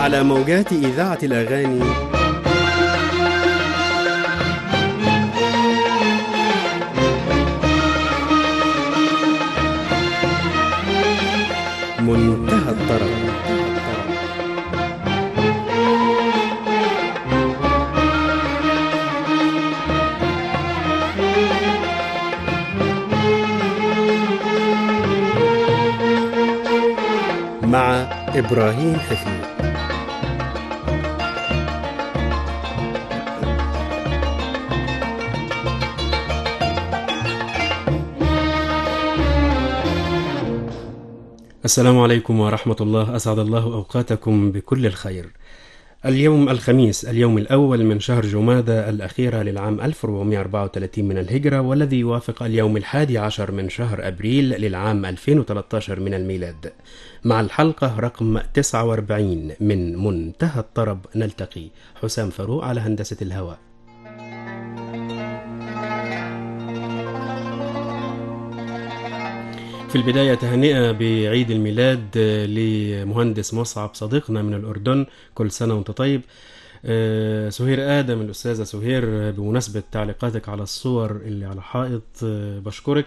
على موجات إذاعة الأغاني منتهى الطرب مع إبراهيم حفيظ السلام عليكم ورحمة الله أسعد الله أوقاتكم بكل الخير اليوم الخميس اليوم الأول من شهر جمادى الأخيرة للعام 1434 من الهجرة والذي يوافق اليوم الحادي عشر من شهر أبريل للعام 2013 من الميلاد مع الحلقة رقم 49 من منتهى الطرب نلتقي حسام فاروق على هندسة الهواء في البداية تهنئة بعيد الميلاد لمهندس مصعب صديقنا من الأردن كل سنة وانت طيب آه، سهير آدم الأستاذة سهير بمناسبة تعليقاتك على الصور اللي على حائط آه، بشكرك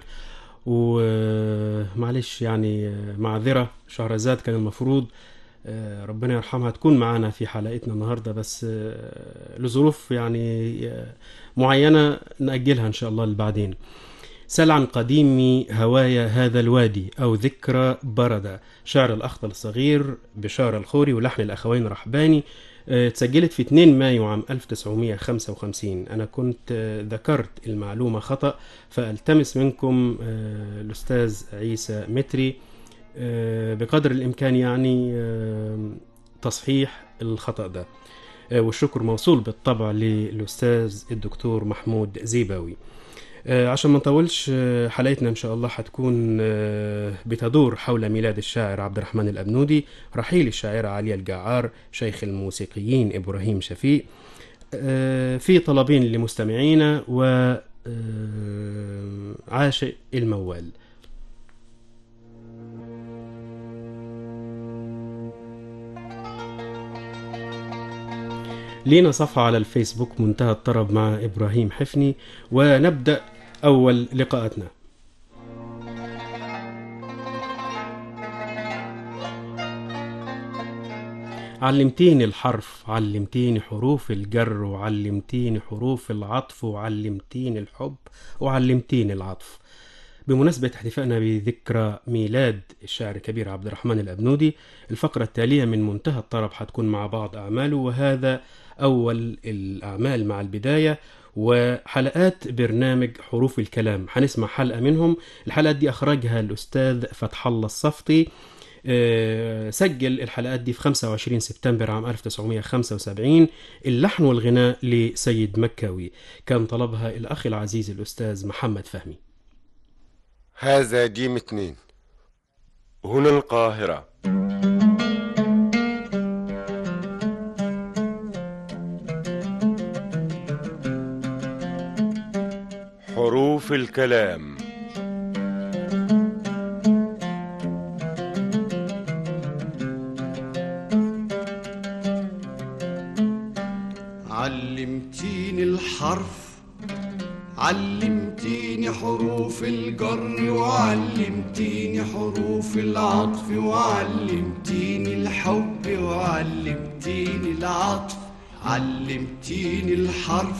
ومعلش يعني آه، معذرة شهرزاد كان المفروض آه، ربنا يرحمها تكون معنا في حلقتنا النهاردة بس آه، لظروف يعني آه، معينة نأجلها إن شاء الله لبعدين سل عن قديم هوايا هذا الوادي أو ذكرى بردة شعر الأخطل الصغير بشار الخوري ولحن الأخوين رحباني آه، اتسجلت في 2 مايو عام 1955 أنا كنت آه، ذكرت المعلومة خطأ فألتمس منكم آه، الأستاذ عيسى متري آه، بقدر الإمكان يعني آه، تصحيح الخطأ ده آه، والشكر موصول بالطبع للأستاذ الدكتور محمود زيباوي آه، عشان ما نطولش آه، حلقتنا ان شاء الله هتكون آه، بتدور حول ميلاد الشاعر عبد الرحمن الابنودي رحيل الشاعره عليا الجعار شيخ الموسيقيين ابراهيم شفيق آه، في طلبين لمستمعينا و آه، عاشق الموال لينا صفحة على الفيسبوك منتهى الطرب مع إبراهيم حفني ونبدأ أول لقاءاتنا علمتيني الحرف علمتيني حروف الجر وعلمتيني حروف العطف وعلمتيني الحب وعلمتيني العطف بمناسبة احتفائنا بذكرى ميلاد الشاعر الكبير عبد الرحمن الأبنودي الفقرة التالية من منتهى الطرب هتكون مع بعض أعماله وهذا أول الأعمال مع البداية وحلقات برنامج حروف الكلام هنسمع حلقة منهم الحلقات دي أخرجها الأستاذ فتح الله الصفتي آه، سجل الحلقات دي في 25 سبتمبر عام 1975 اللحن والغناء لسيد مكاوي كان طلبها الأخ العزيز الأستاذ محمد فهمي هذا جيم اتنين هنا القاهرة حروف الكلام علمتيني الحرف علمتيني حروف الجر وعلمتيني حروف العطف وعلمتيني الحب وعلمتيني العطف علمتيني الحرف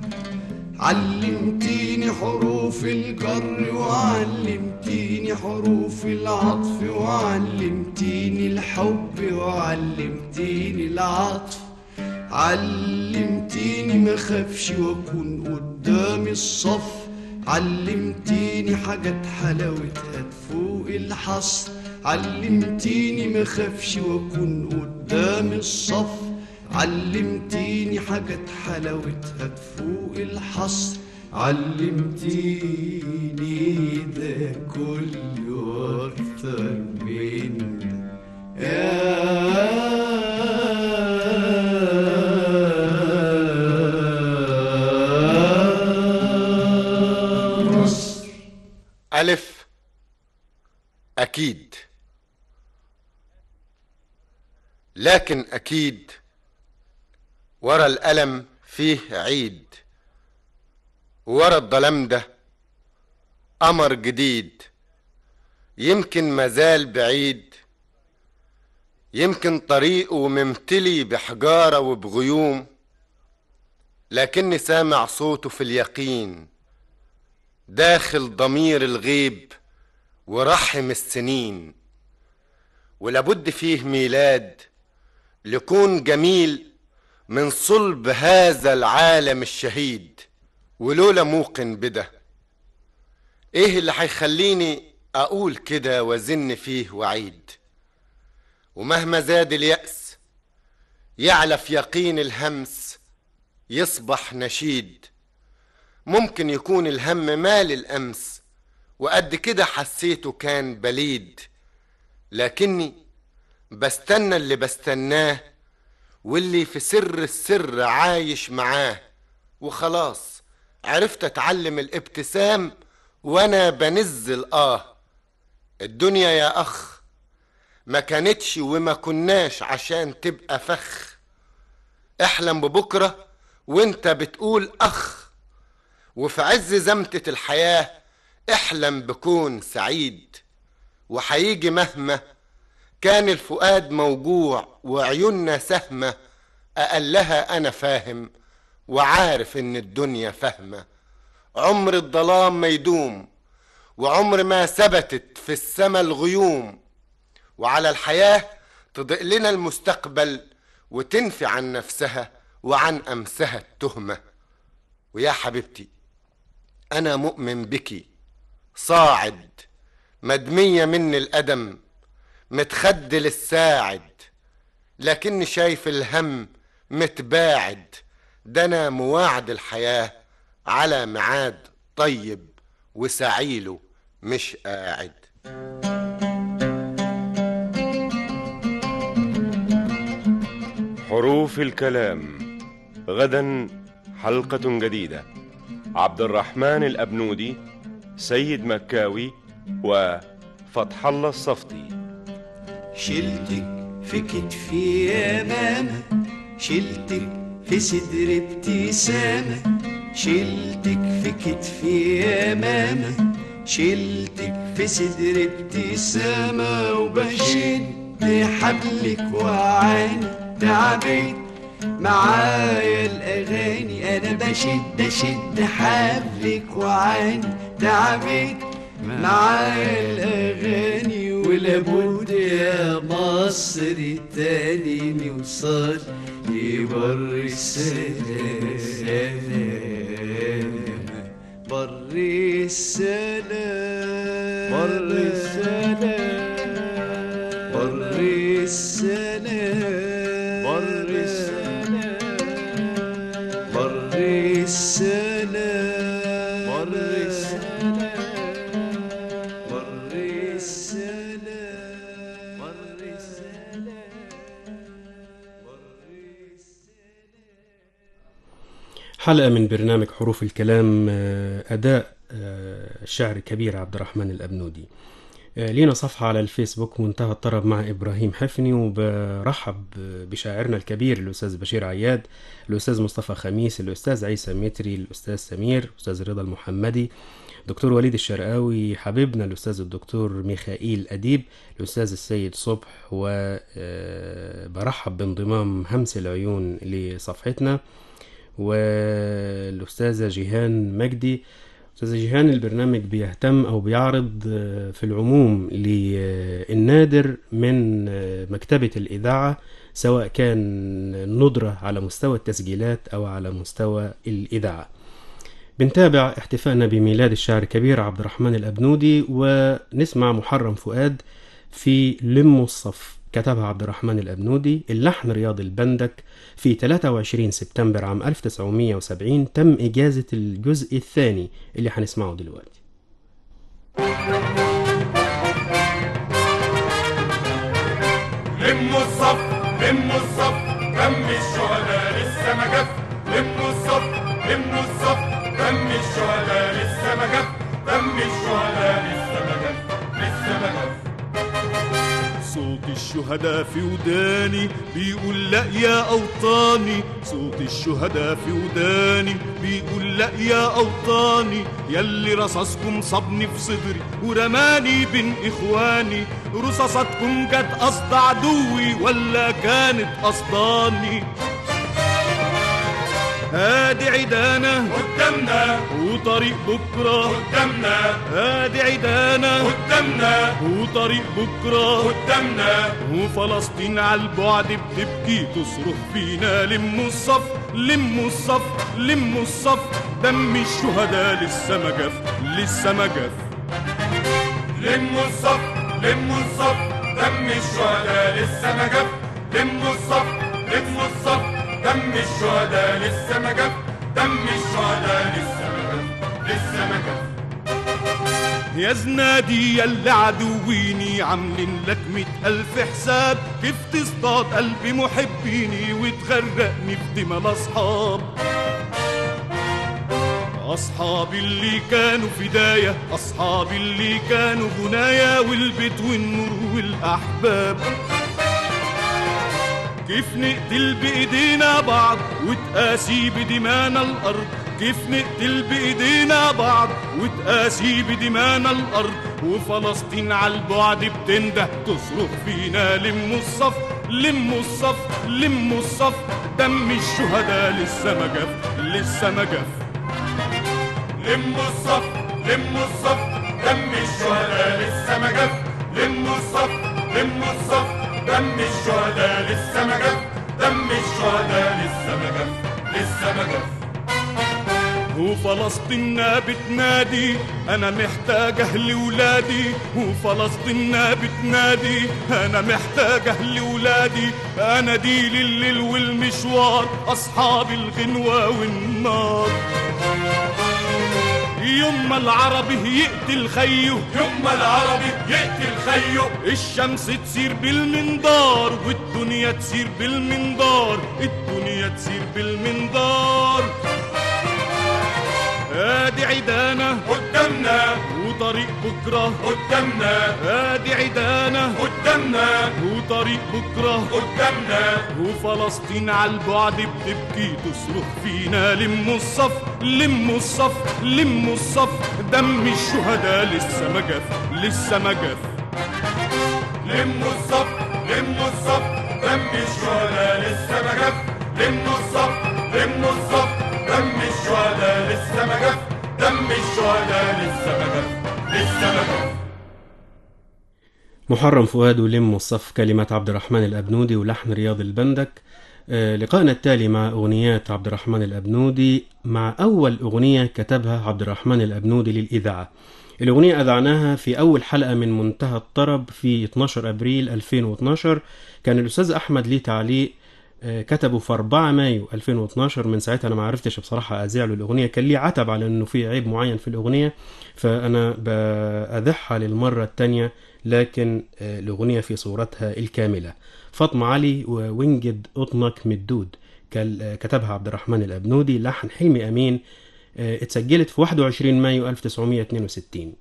علمتيني حروف الجر وعلمتيني حروف العطف وعلمتيني الحب وعلمتيني العطف علمتيني ما خافش واكون قدام الصف علمتيني حاجات حلاوتها تفوق الحصر علمتيني ما خافش واكون قدام الصف علمتيني حاجات حلاوتها تفوق الحصر علمتيني ده كله واكتر من يا مصر ألف أكيد لكن أكيد ورا الألم فيه عيد ورا الظلام ده قمر جديد يمكن مازال بعيد يمكن طريقه ممتلي بحجارة وبغيوم لكني سامع صوته في اليقين داخل ضمير الغيب ورحم السنين ولابد فيه ميلاد لكون جميل من صلب هذا العالم الشهيد ولولا موقن بده ايه اللي هيخليني اقول كده وازن فيه وعيد ومهما زاد اليأس يعلف يقين الهمس يصبح نشيد ممكن يكون الهم مال الأمس وقد كده حسيته كان بليد لكني بستنى اللي بستناه واللي في سر السر عايش معاه وخلاص عرفت اتعلم الابتسام وانا بنزل اه الدنيا يا اخ ما كانتش وما كناش عشان تبقى فخ احلم ببكرة وانت بتقول اخ وفي عز زمتة الحياة احلم بكون سعيد وحيجي مهما كان الفؤاد موجوع وعيوننا سهمة أقلها أنا فاهم وعارف إن الدنيا فاهمة عمر الظلام ما يدوم وعمر ما ثبتت في السما الغيوم وعلى الحياة تضيء لنا المستقبل وتنفي عن نفسها وعن أمسها التهمة ويا حبيبتي أنا مؤمن بك صاعد مدمية مني الأدم متخدل الساعد لكني شايف الهم متباعد ده أنا مواعد الحياة على ميعاد طيب وسعيله مش قاعد حروف الكلام غدا حلقة جديدة عبد الرحمن الأبنودي سيد مكاوي وفتح الله الصفتي شلتك في كتفي يا ماما شلتك في صدر ابتسامة شلتك في كتفي يا ماما شلتك في صدر ابتسامة وبشد حبلك وعاني تعبت معايا الأغاني أنا بشد أشد حبلك وعاني تعبت معايا الأغاني ولابد يا مصر تاني نوصل لبر السلام بر السلام بر السلام بر السلام بر السلام بر السلام بر السلام بر السلام بر حلقة من برنامج حروف الكلام آه، أداء آه، الشاعر الكبير عبد الرحمن الأبنودي آه، لينا صفحة على الفيسبوك منتهى الطرب مع إبراهيم حفني وبرحب بشاعرنا الكبير الأستاذ بشير عياد الأستاذ مصطفى خميس الأستاذ عيسى متري الأستاذ سمير الأستاذ رضا المحمدي دكتور وليد الشرقاوي حبيبنا الأستاذ الدكتور ميخائيل أديب الأستاذ السيد صبح وبرحب بانضمام همس العيون لصفحتنا والأستاذة جيهان مجدي أستاذة جيهان البرنامج بيهتم أو بيعرض آه، في العموم للنادر من آه، مكتبة الإذاعة سواء كان ندرة على مستوى التسجيلات أو على مستوى الإذاعة بنتابع احتفائنا بميلاد الشاعر الكبير عبد الرحمن الأبنودي ونسمع محرم فؤاد في لم الصف كتبها عبد الرحمن الأبنودي اللحن رياض البندك في 23 سبتمبر عام 1970 تم إجازة الجزء الثاني اللي هنسمعه دلوقتي لموا الصف لموا الصف دم الشهداء لسه ما جف لموا الصف لموا الصف دم الشهداء لسه ما جف دم الشهداء لسه ما جف لسه ما جف صوت الشهداء في وداني بيقول لا يا أوطاني صوت الشهداء في وداني بيقول لا يا أوطاني يلي رصاصكم صبني في صدري ورماني بين إخواني رصاصاتكم جت قصد عدوي ولا كانت قصداني هادي عيدانا قدامنا وطريق بكرة قدامنا هادي عيدانا قدامنا وطريق بكرة قدامنا وفلسطين على البعد بتبكي تصرخ فينا لموا الصف لموا الصف لموا الصف دم الشهداء لسه ما جف لسه ما جف لموا الصف لموا الصف دم الشهداء لسه ما جف لموا الصف لموا الصف دم الشهداء لسه ما جف دم الشهداء لسه ما جف لسه ما جف يا زنادي يا اللي عدويني عاملين لك مئة ألف حساب كيف تصطاد قلبي محبيني وتغرقني في دمى الأصحاب أصحابي اللي كانوا فداية أصحابي اللي كانوا غنايا والبيت والنور والأحباب كيف نقتل بإيدينا بعض وتقاسي بدمانا الأرض كيف نقتل بإيدينا بعض وتقاسي بدمانا الأرض وفلسطين على البعد بتنده تصرخ فينا لموا الصف لموا الصف لموا الصف دم الشهداء لسه ما جف لسه ما جف لموا الصف لموا الصف دم الشهداء لسه ما جف لموا الصف لموا الصف دم الشهداء لسه ما جف دم الشهداء لسه ما جف لسه ما جف وفلسطيننا بتنادي انا محتاجه لولادي وفلسطيننا بتنادي انا محتاجه لولادي انا دي لليل والمشوار اصحاب الغنوه والنار يوم ما العربي يقتل خيه يوم ما العربي يقتل خيه الشمس تسير بالمنظار والدنيا تسير بالمنظار الدنيا تسير بالمنظار ادي عيدانا قدامنا وطريق بكره قدامنا ادي عيدانا قدامنا وطريق بكره قدامنا وفلسطين على البعد بتبكي تصرخ فينا لموا الصف لموا الصف لموا الصف دم الشهداء لسه ما جف لسه ما جف لموا الصف لموا الصف دم الشهداء لسه ما جف لموا الصف لموا الصف دم الشهداء لسه ما جف دم الشهداء لسه ما جف لسه ما جف محرم فؤاد ولم الصف كلمة عبد الرحمن الأبنودي ولحن رياض البندك آه، لقائنا التالي مع أغنيات عبد الرحمن الأبنودي مع أول أغنية كتبها عبد الرحمن الأبنودي للإذاعة الأغنية أذعناها في أول حلقة من منتهى الطرب في 12 أبريل 2012 كان الأستاذ أحمد ليه تعليق آه، كتبه في 4 مايو 2012 من ساعتها انا ما عرفتش بصراحه اذيع له الاغنيه كان لي عتب على انه في عيب معين في الاغنيه فانا باذعها للمره الثانيه لكن آه، الاغنيه في صورتها الكامله فاطمه علي ووينجد قطنك مدود كال- آه، كتبها عبد الرحمن الابنودي لحن حلمي امين آه، اتسجلت في 21 مايو 1962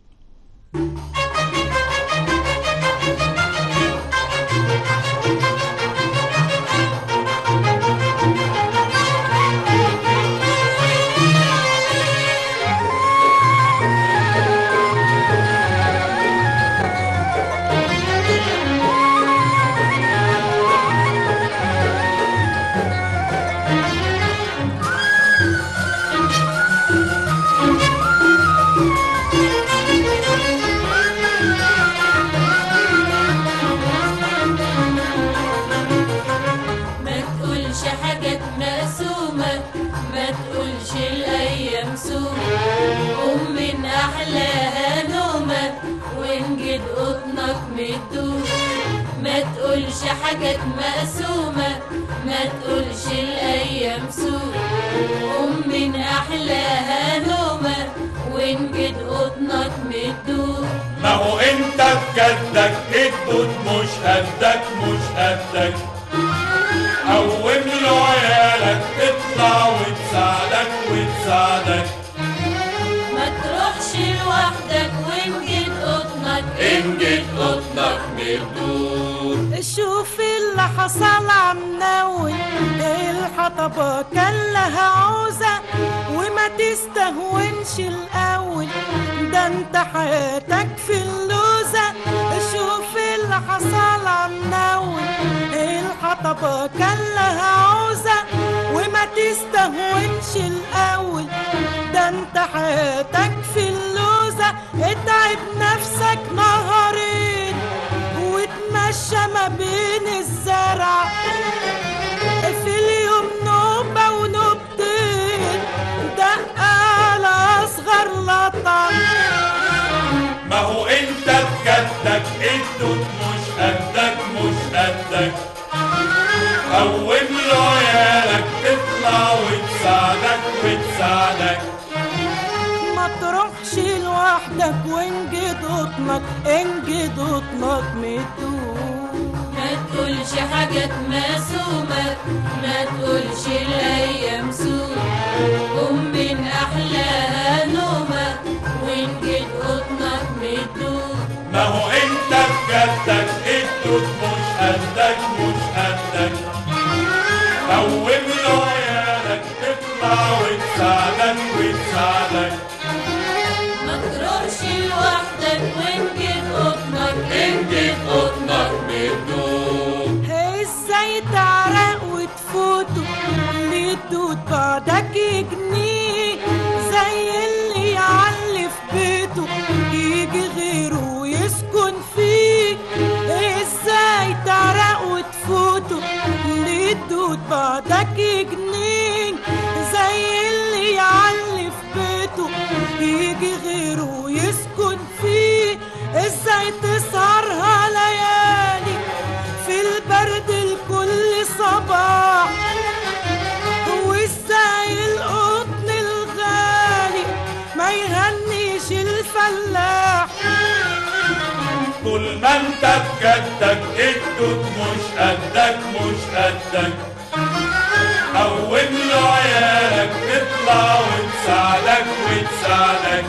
ما تقولش حاجات مقسومة ما تقولش الأيام سومة قوم من أحلاها نومة وانجد قطنك مدوب ما تقولش حاجات مقسومة ما تقولش الأيام سومة قوم من أحلاها نومة وانجد قطنك مدوب ما هو انت بجدك الدود مش قدك مش قدك قوم له عيالك تطلع وتساعدك وتساعدك ما تروحش لوحدك وانجد قطنك انجد قطنك قطنك مردود شوف اللي حصل عمناول الحطبة كان لها عوزة وما تستهونش الأول ده انت حياتك في اللوزة شوف اللي حصل عمناول الحطبة كان لها عوزة وما تستهونش الأول ده انت حياتك في اللوزة اتعب نفسك نهارين وتمشى ما بين الزرع في اليوم نوبة ونوبتين دق على أصغر لطم ما هو انت بجدك الدود مش قدك مش قدك قوم له عيالك تطلع وتساعدك وتساعدك ما تروحش لوحدك وانجد قطنك انجد قطنك مدود ما تقولش حاجات مسومة ما تقولش الأيام سوء قوم من أحلاها نومة وانجد قطنك مدود ما هو انت بجدك الدود مش قدك مش قدك قوم له عيالك تطلع وتساعدك وتساعدك ما تروحش لوحدك وانجد قطنك انجد قطنك مدود ازاي تعرق وتفوتوا اللي تدود بعدك يجنيه زي اللي يعلي في بيته يجي غيره ويسكن فيه ازاي تعرق وتفوتوا اللي تدود بعدك يجنيه زي اللي يعلي في بيته يجي غيره ويسكن فيه ازاي تسهرها ليالي في البرد الكل صباح وازاي القطن الغالي ما يهنيش الفلاح طول ما انت بجدك الدود مش قدك مش قدك قوم له عيالك تطلع وتساعدك وتساعدك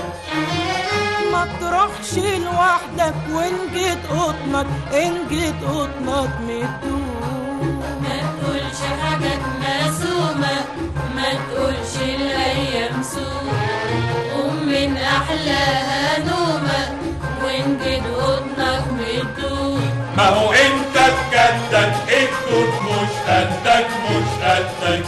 ما تروحش لوحدك وانجد قطنك انجد قطنك مدود ما تقولش حاجات مسومة ما تقولش الأيام سوء قوم من أحلاها نومة وانجد قطنك مدود ما هو انت بجدك الدود مش قدك مش قدك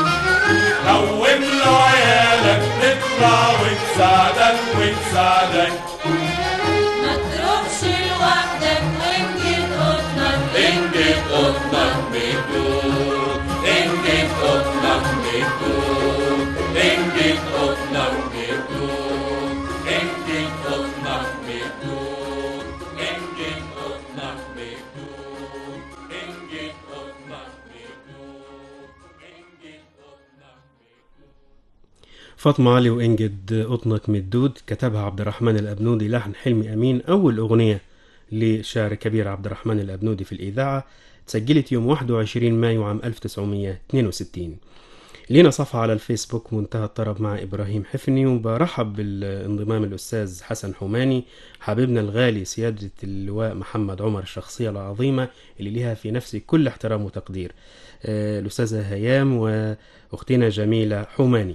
قوم له عيالك تطلع وتساعدك وتساعدك ما تروحش لوحدك وانجد قطنك انجد قطنك مدود انجد قطنك مدود انجد قطنك مدود انجد قطنك مدود انجد قطنك مدود انجد قطنك مدود انجد قطنك فاطمة علي وإنجد قطنك مدود كتبها عبد الرحمن الأبنودي لحن حلمي أمين أول أغنية لشاعر كبير عبد الرحمن الأبنودي في الإذاعة تسجلت يوم 21 مايو عام 1962 لينا صفحة على الفيسبوك منتهى الطرب مع إبراهيم حفني وبرحب بالانضمام الأستاذ حسن حماني حبيبنا الغالي سيادة اللواء محمد عمر الشخصية العظيمة اللي لها في نفسي كل احترام وتقدير آه، الأستاذة هيام وأختنا جميلة حماني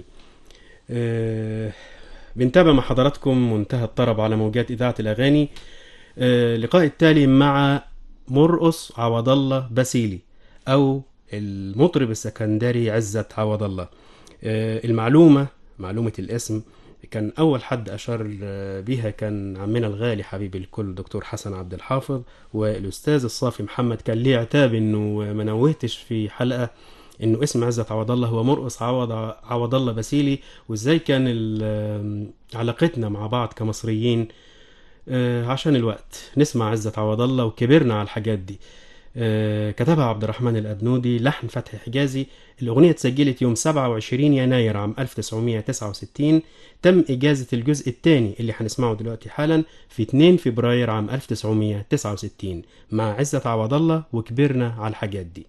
آه، بنتابع مع حضراتكم منتهى الطرب على موجات إذاعة الأغاني آه، اللقاء التالي مع مرقص عوض الله باسيلي أو المطرب السكندري عزت عوض الله آه، المعلومة معلومة الاسم كان أول حد أشار آه، بيها كان عمنا الغالي حبيب الكل دكتور حسن عبد الحافظ والأستاذ الصافي محمد كان ليه عتاب إنه ما نوهتش في حلقة إنه اسم عزت عوض الله هو مرقص عوض عوض الله باسيلي وإزاي كان ال- علاقتنا مع بعض كمصريين آه، عشان الوقت نسمع عزت عوض الله وكبرنا على الحاجات دي آه، كتبها عبد الرحمن الأبنودي لحن فتحي حجازي الأغنية اتسجلت يوم 27 يناير عام 1969 تم إجازة الجزء الثاني اللي هنسمعه دلوقتي حالا في 2 فبراير عام 1969 مع عزة عوض الله وكبرنا على الحاجات دي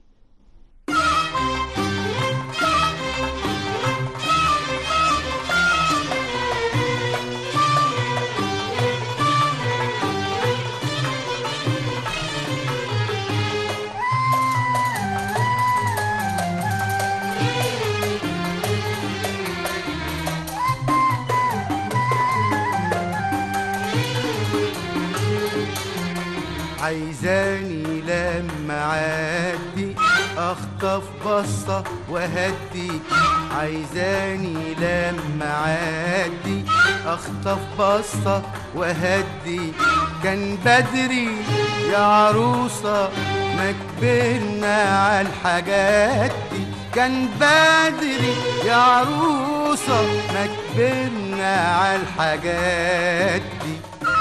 عايزاني لما عدي اخطف بصة وهدي عايزاني لما عدي اخطف بصة وهدي كان بدري يا عروسة ما كبرنا على الحاجات دي كان بدري يا عروسة ما كبرنا على الحاجات دي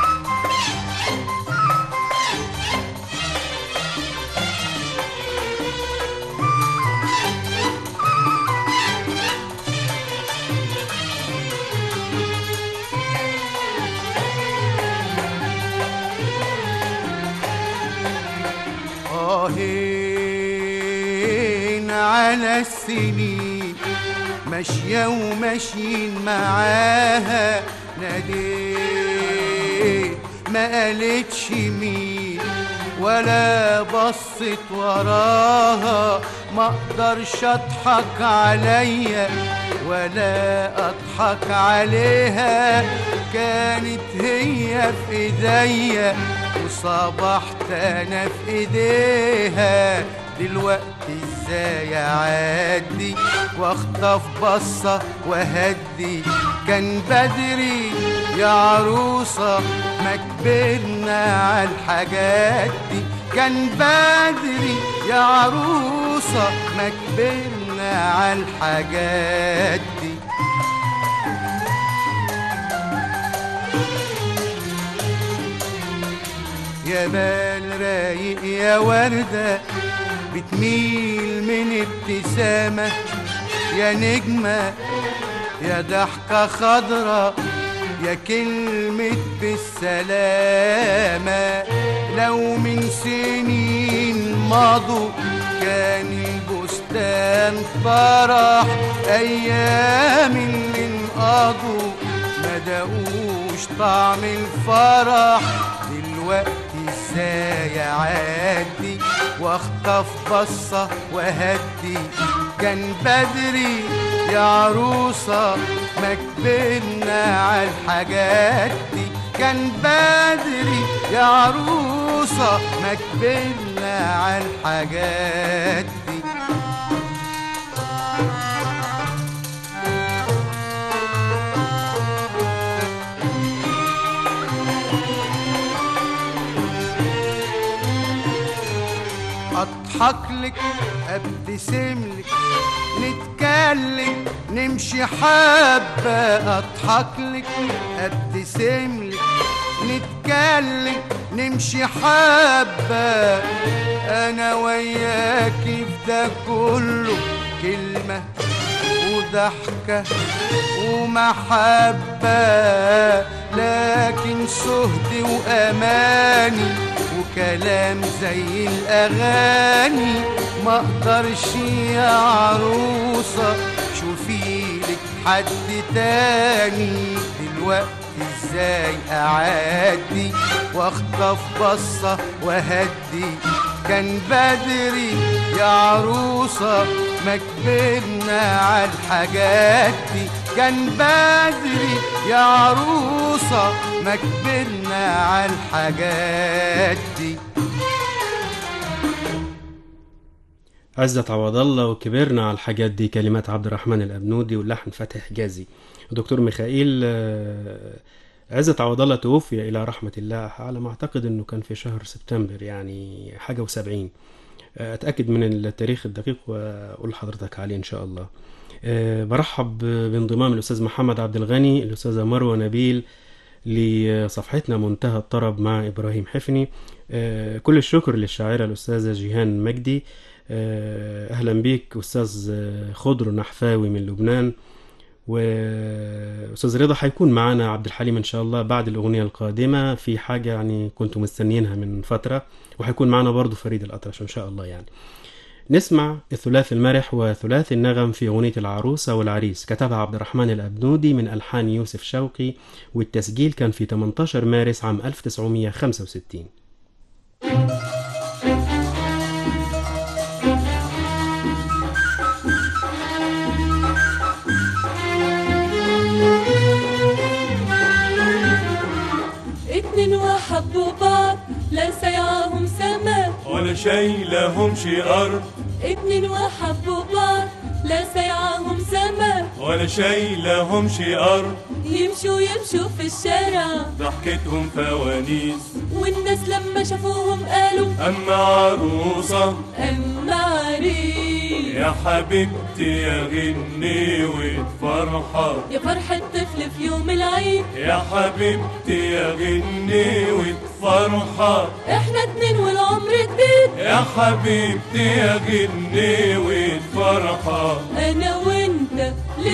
آهين على السنين ماشية وماشيين معاها ناديت ما قالتش مين ولا بصت وراها ما اقدرش اضحك عليا ولا اضحك عليها كانت هي في ايديا وصبحت انا في ايديها دلوقتي ازاي اعدي واخطف بصة وهدي كان بدري يا عروسة ما كبرنا على الحاجات دي كان بدري يا عروسة ما كبرنا على الحاجات دي يا بال رايق يا وردة بتميل من ابتسامة يا نجمة يا ضحكة خضرة يا كلمة بالسلامة لو من سنين مضوا كان البستان فرح أيام اللي انقضوا ما دقوش طعم الفرح دلوقتي ازاي اعدي واخطف بصة وهدي كان بدري يا عروسة ما كبرنا على الحاجات دي كان بدري يا عروسة ما كبرنا على الحاجات دي اضحك لك ابتسم لك نتكلم نمشي حبة اضحك لك ابتسم لك نتكلم نمشي حبة انا وياكي في ده كله كلمة وضحكة ومحبة لكن سهد وأماني وكلام زي الأغاني ما اقدرش يا عروسة شوفي لك حد تاني دلوقتي ازاي اعدي واخطف بصة وهدي كان بدري يا عروسة ما كبرنا على الحاجات دي كان بدري يا عروسة ما كبرنا على الحاجات دي عزت عوض الله وكبرنا على الحاجات دي كلمات عبد الرحمن الأبنودي واللحن فتحي حجازي دكتور ميخائيل آه، عزت عوض الله توفي إلى رحمة الله على ما أعتقد أنه كان في شهر سبتمبر يعني حاجة وسبعين آه، أتأكد من التاريخ الدقيق وأقول لحضرتك عليه إن شاء الله آه، برحب بانضمام الأستاذ محمد عبد الغني الأستاذة مروة نبيل لصفحتنا منتهى الطرب مع إبراهيم حفني آه، كل الشكر للشاعرة الأستاذة جيهان مجدي آه، أهلا بيك أستاذ آه، خضر نحفاوي من لبنان وأستاذ رضا هيكون معانا عبد الحليم إن شاء الله بعد الأغنية القادمة في حاجة يعني كنتوا مستنيينها من فترة وهيكون معانا برضو فريد الأطرش إن شاء الله يعني نسمع الثلاث المرح وثلاث النغم في أغنية العروسة والعريس كتبها عبد الرحمن الأبنودي من ألحان يوسف شوقي والتسجيل كان في 18 مارس عام 1965 اتنين وحبوا بعض لا سيعرفوا سايعاهم سما ولا شايلهم شي أرض اتنين وحبوا بعض لا سايعاهم سما ولا شايلهم شي أرض يمشوا يمشوا في الشارع ضحكتهم فوانيس والناس لما شافوهم قالوا أما عروسة أما عريس يا حبيبتي يا غنيوة فرحة يا فرحة طفل في يوم العيد يا حبيبتي يا غنيوة فرحة احنا اتنين والعمر جديد يا حبيبتي يا غنيوة فرحة انا وانت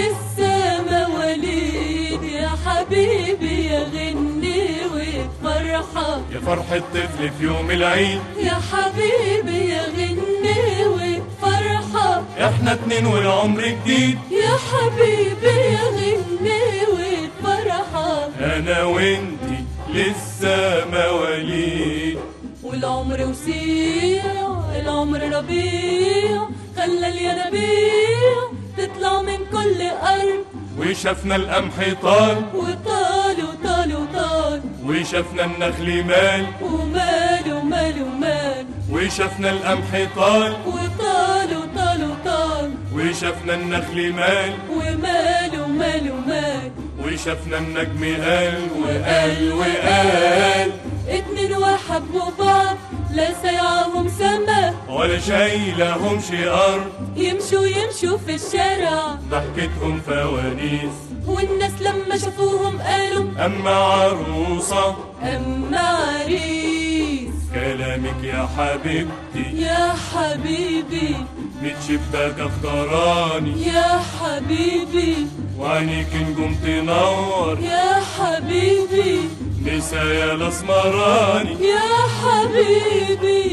لسه مواليد يا حبيبي يا غني وفرحة يا فرحة طفل في يوم العيد يا حبيبي يا غني وفرحة احنا اتنين والعمر جديد يا حبيبي يا غني وفرحة انا وانتي لسه مواليد والعمر وسيع العمر ربيع خلى الينابيع تطلع من كل أرض وشافنا القمح طال وطال وطال وطال وشافنا النخل مال ومال ومال ومال وشافنا القمح طال وطال وطال وطال وشافنا النخل مال ومال ومال ومال وشافنا النجم قال وقال وقال اتنين وحبوا بعض لا سايعاهم سما ولا شايلهم شي أرض يمشوا يمشوا في الشارع ضحكتهم فوانيس والناس لما شافوهم قالوا أما عروسة أما عريس كلامك يا حبيبتي يا حبيبي من شباك اختاراني يا حبيبي وعينيك نجوم تنور يا حبيبي نسايا الاسمراني يا حبيبي